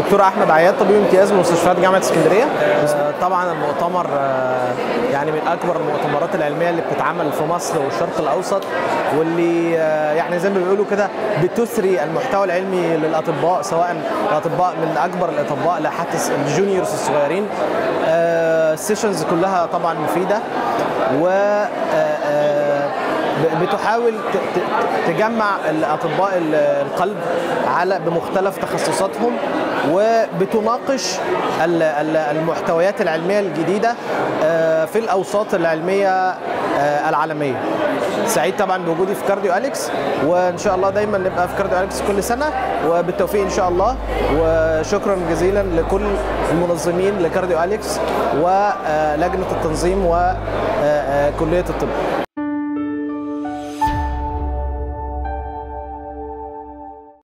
دكتور احمد عياد طبيب امتياز من مستشفيات جامعه اسكندريه طبعا المؤتمر يعني من اكبر المؤتمرات العلميه اللي بتتعمل في مصر والشرق الاوسط واللي يعني زي ما بيقولوا كده بتثري المحتوى العلمي للاطباء سواء الاطباء من اكبر الاطباء لحتى الجونيورز الصغيرين السيشنز كلها طبعا مفيده و بتحاول تجمع الاطباء القلب على بمختلف تخصصاتهم وبتناقش المحتويات العلميه الجديده في الاوساط العلميه العالميه سعيد طبعا بوجودي في كارديو اليكس وان شاء الله دايما نبقى في كارديو اليكس كل سنه وبالتوفيق ان شاء الله وشكرا جزيلا لكل المنظمين لكارديو اليكس ولجنه التنظيم وكليه الطب